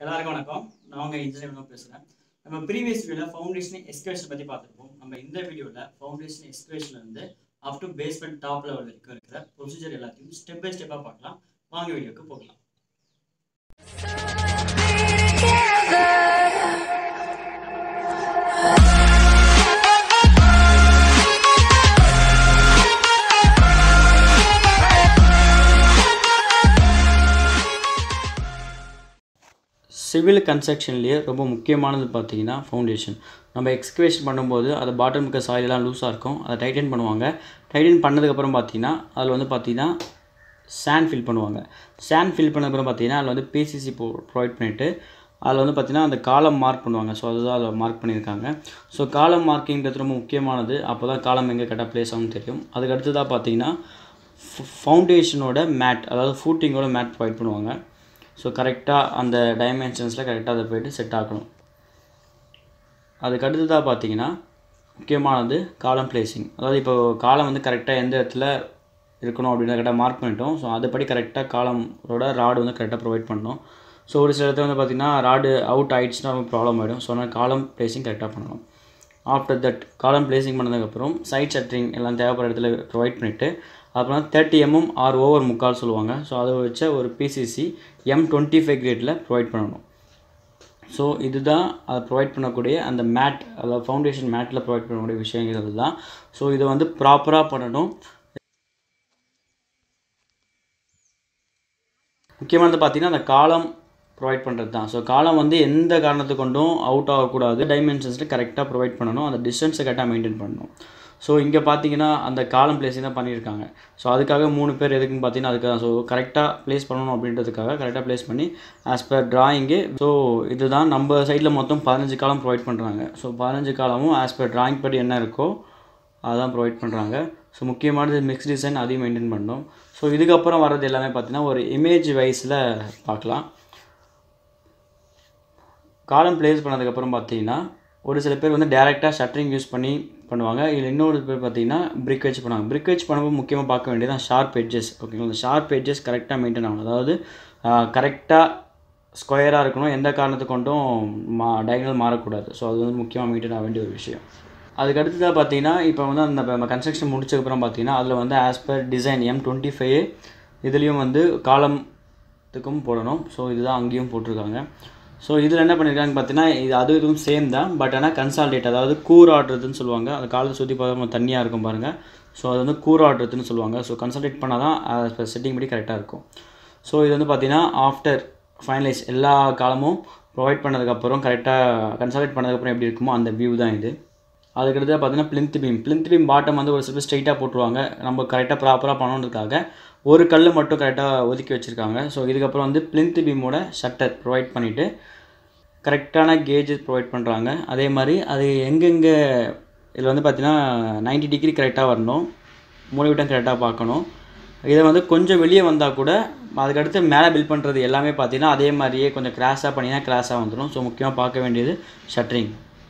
எல்லாருக்கும் வணக்கம் நான் உங்க இன்ஜினியர் பேசுகிறேன் நம்ம ப்ரீவியஸ் வீடியோவில் ஃபவுண்டேஷன் எஸ்கவேஷன் பற்றி பார்த்துருப்போம் நம்ம இந்த வீடியோவில் ஃபவுண்டேஷன் எஸ்கவேஷன் இருந்து up to basement top level வரைக்கும் இருக்கிற ப்ரொசீஜர் எல்லாத்தையும் ஸ்டெப் பை ஸ்டெப்பாக பார்க்கலாம் வாங்க வீடியோக்கு போகலாம் சிவில் கன்ஸ்ட்ரக்ஷன்லேயே ரொம்ப முக்கியமானது பார்த்தீங்கன்னா ஃபவுண்டேஷன் நம்ம எக்ஸ்கவேஷன் பண்ணும்போது அது பாட்டம் இருக்க சாயிலெலாம் லூஸாக இருக்கும் அதை டைட்டன் பண்ணுவாங்க டைட்டன் பண்ணதுக்கப்புறம் பார்த்தீங்கன்னா அதில் வந்து பார்த்தீங்கன்னா சாண்ட் ஃபில் பண்ணுவாங்க சாண்ட் ஃபில் பண்ணதுக்கப்புறம் பார்த்தீங்கன்னா அதில் வந்து பிசிசி ப்ரோ ப்ரொவைட் பண்ணிவிட்டு அதில் வந்து பார்த்திங்கன்னா அந்த காலம் மார்க் பண்ணுவாங்க ஸோ அதுதான் அதில் மார்க் பண்ணியிருக்காங்க ஸோ காலம் மார்க்கிங்கிறது ரொம்ப முக்கியமானது அப்போ தான் காலம் எங்கே கரெக்டாக ப்ளேஸ் ஆகும்னு தெரியும் அதுக்கு அடுத்ததாக பார்த்தீங்கன்னா ஃபவுண்டேஷனோட மேட் அதாவது ஃபூட்டிங்கோட மேட் ப்ரொவைட் பண்ணுவாங்க ஸோ கரெக்டாக அந்த டைமென்ஷன்ஸில் கரெக்டாக அதை போய்ட்டு செட் ஆகணும் அதுக்கு அடுத்ததாக பார்த்தீங்கன்னா முக்கியமானது காலம் பிளேசிங் அதாவது இப்போ காலம் வந்து கரெக்டாக எந்த இடத்துல இருக்கணும் அப்படின்னு கரெக்டாக மார்க் பண்ணிட்டோம் ஸோ அதுபடி கரெக்டாக காலமோட ராடு வந்து கரெக்டாக ப்ரொவைட் பண்ணணும் ஸோ ஒரு சில இடத்துல வந்து பார்த்திங்கன்னா ராடு அவுட் ஆகிடுச்சுன்னா ரொம்ப ப்ராப்ளம் ஆகிடும் ஸோ அதனால் காலம் பிளேசிங் கரெக்டாக பண்ணணும் ஆஃப்டர் தட் காலம் பிளேசிங் பண்ணதுக்கப்புறம் சைட் ஷட்டரிங் எல்லாம் தேவைப்படுற இடத்துல ப்ரொவைட் பண்ணிவிட்டு அப்புறம் தேர்ட்டி எம்எம் ஆர் ஓவர் முக்கால் சொல்லுவாங்க ஸோ அதை வச்ச ஒரு பிசிசி எம் டுவெண்ட்டி ஃபைவ் கிரேட்டில் ப்ரொவைட் பண்ணணும் ஸோ இதுதான் அதை ப்ரொவைட் பண்ணக்கூடிய அந்த மேட் அதாவது ஃபவுண்டேஷன் மேட்டில் ப்ரொவைட் பண்ணக்கூடிய விஷயங்கள் தான் ஸோ இதை வந்து ப்ராப்பராக பண்ணணும் முக்கியமானது பார்த்தீங்கன்னா அந்த காலம் ப்ரொவைட் பண்ணுறது தான் ஸோ காலம் வந்து எந்த காரணத்தை கொண்டும் அவுட் ஆகக்கூடாது டைமென்ஷன்ஸில் கரெக்டாக ப்ரொவைட் பண்ணணும் அந்த டிஸ்டன்ஸை கரெக்டாக மெயின்டைன் பண்ணணும் ஸோ இங்கே பார்த்தீங்கன்னா அந்த காலம் பிளேஸிங் தான் பண்ணியிருக்காங்க ஸோ அதுக்காக மூணு பேர் எதுக்குன்னு பார்த்தீங்கன்னா அதுக்காக ஸோ கரெக்டாக ப்ளேஸ் பண்ணணும் அப்படின்றதுக்காக கரெக்டாக ப்ளேஸ் பண்ணி ஆஸ் பர் டிராயிங்கு ஸோ இதுதான் நம்ம சைடில் மொத்தம் பதினஞ்சு காலம் ப்ரொவைட் பண்ணுறாங்க ஸோ பதினஞ்சு காலமும் ஆஸ் பர் டிராயிங் படி என்ன இருக்கோ அதான் ப்ரொவைட் பண்ணுறாங்க ஸோ முக்கியமானது மிக்ஸ் டிசைன் அதையும் மெயின்டைன் பண்ணணும் ஸோ இதுக்கப்புறம் வர்றது எல்லாமே பார்த்தீங்கன்னா ஒரு இமேஜ் வைஸில் பார்க்கலாம் காலம் ப்ளேஸ் பண்ணதுக்கப்புறம் பார்த்தீங்கன்னா ஒரு சில பேர் வந்து டேரெக்டாக ஷட்டரிங் யூஸ் பண்ணி பண்ணுவாங்க இல்லை இன்னொரு பேர் பார்த்தீங்கன்னா பிரிக் வச்சு பண்ணுவாங்க பிரிக் வச்சு பண்ணும்போது முக்கியமாக பார்க்க வேண்டியது ஷார்ப் எட்ஜஸ் ஓகேங்களா அந்த ஷார்ப் எட்ஜஸ் கரெக்டாக மெயின்டைன் ஆகணும் அதாவது கரெக்டாக ஸ்கொயராக இருக்கணும் எந்த காரணத்தை கொண்டும் மா டயக்னல் மாறக்கூடாது ஸோ அது வந்து முக்கியமாக மெயின்டைன் ஆக வேண்டிய ஒரு விஷயம் அதுக்கு அடுத்ததாக பார்த்தீங்கன்னா இப்போ வந்து அந்த நம்ம கன்ஸ்ட்ரக்ஷன் முடிச்சதுக்கப்புறம் பார்த்தீங்கன்னா அதில் வந்து as per design M twenty five இதுலேயும் வந்து காலத்துக்கும் போடணும் ஸோ இதுதான் அங்கேயும் போட்டிருக்காங்க ஸோ இதில் என்ன பண்ணியிருக்காங்க பார்த்தீங்கன்னா இது அது இதுவும் சேம் தான் பட் ஆனால் கன்சால்டேட் அதாவது கூர் ஆடுறதுன்னு சொல்லுவாங்க அந்த காலத்தை சுற்றி பார்த்தா தண்ணியாக இருக்கும் பாருங்கள் ஸோ அது வந்து கூர் ஆடுறதுன்னு சொல்லுவாங்க ஸோ கன்சல்டேட் பண்ணால் தான் செட்டிங் படி கரெக்டாக இருக்கும் ஸோ இது வந்து பார்த்தீங்கன்னா ஆஃப்டர் ஃபைனலைஸ் எல்லா காலமும் ப்ரொவைட் பண்ணதுக்கப்புறம் கரெக்டாக கன்சல்டேட் பண்ணதுக்கப்புறம் எப்படி இருக்குமோ அந்த வியூ தான் இது அதுக்கடுத்து பார்த்தீங்கன்னா plinth beam plinth beam bottom வந்து ஒரு சில ஸ்ட்ரைட்டாக போட்டுருவாங்க நம்ம கரெக்டாக ப்ராப்பராக பண்ணணுன்றதுக்காக ஒரு கல் மட்டும் கரெக்டாக ஒதுக்கி வச்சுருக்காங்க ஸோ இதுக்கப்புறம் வந்து பிளிந்த் பீமோட ஷட்டர் ப்ரொவைட் பண்ணிவிட்டு கரெக்டான கேஜஸ் ப்ரொவைட் பண்ணுறாங்க அதே மாதிரி அது எங்கெங்கே இதில் வந்து பார்த்திங்கன்னா நைன்டி டிகிரி கரெக்டாக வரணும் மூலைவிட்டம் கரெக்டாக பார்க்கணும் இதை வந்து கொஞ்சம் வெளியே வந்தால் கூட அதுக்கடுத்து மேலே பில்ட் பண்ணுறது எல்லாமே பார்த்தீங்கன்னா அதே மாதிரியே கொஞ்சம் கிராஸாக பண்ணிங்கன்னா கிராஸாக வந்துடும் ஸோ முக்கியமாக பார்க்க வேண்டியது ஷட்டரிங்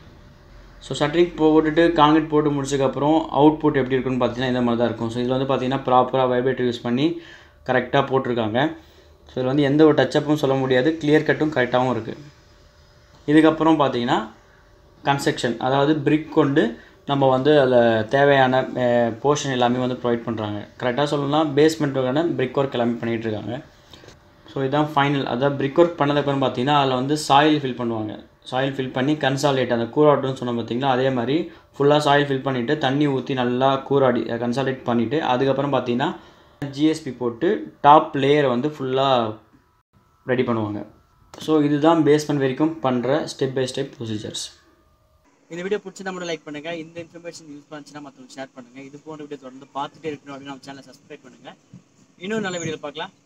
ஸோ ஷட்டரிங் போட்டுட்டு காங்கிரீட் போட்டு முடிச்சதுக்கப்புறம் அவுட்புட் எப்படி இருக்குன்னு பார்த்தீங்கன்னா இந்த மாதிரி தான் இருக்கும் ஸோ இதில் வந்து பார்த்தீங்கன்னா ப்ராப்பராக வைப்ரேட்டர் யூஸ் பண்ணி கரெக்டாக போட்டிருக்காங்க ஸோ இதில் வந்து எந்த ஒரு டச்சப்பும் சொல்ல முடியாது கிளியர் கட்டும் கரெக்டாகவும் இருக்குது இதுக்கப்புறம் பார்த்தீங்கன்னா கன்ஸ்ட்ரக்ஷன் அதாவது பிரிக் கொண்டு நம்ம வந்து அதில் தேவையான போர்ஷன் எல்லாமே வந்து ப்ரொவைட் பண்ணுறாங்க கரெக்டாக சொல்லணும்னா பேஸ்மெண்ட்டுக்கான பிரிக் ஒர்க் எல்லாமே பண்ணிகிட்டு இருக்காங்க ஸோ இதுதான் ஃபைனல் அதாவது பிரிக் ஒர்க் பண்ணதுக்கப்புறம் பார்த்தீங்கன்னா அதில் வந்து சாயில் ஃபில் பண்ணுவாங்க சாயில் ஃபில் பண்ணி கன்சாலேட் அந்த கூராட்டுன்னு சொன்ன பார்த்தீங்களா அதே மாதிரி ஃபுல்லாக சாயில் ஃபில் பண்ணிவிட்டு தண்ணி ஊற்றி நல்லா கூராடி கன்சாலேட் பண்ணிவிட்டு அதுக்கப்புறம் பார்த்தீங்கன்னா ஜிஎஸ்பி போட்டு டாப் லேயரை வந்து ஃபுல்லாக ரெடி பண்ணுவாங்க ஸோ இதுதான் பேஸ்மெண்ட் வரைக்கும் பண்ணுற ஸ்டெப் பை ஸ்டெப் ப்ரொசீஜர்ஸ் இந்த வீடியோ பிடிச்சி நம்மளோட லைக் பண்ணுங்க இந்த இன்ஃபர்மேஷன் யூஸ் பண்ணுச்சுன்னா மற்றவங்க ஷேர் பண்ணுங்க இது போன்ற வீடியோ தொடர்ந்து பார்த்துட்டே இருக்கணும் அப்படின்னு நம்ம சேனலை சப்ஸ்கிரைப் பண்ணுங்க இன்னும் நல்ல வீடியோ பார்க்கலாம்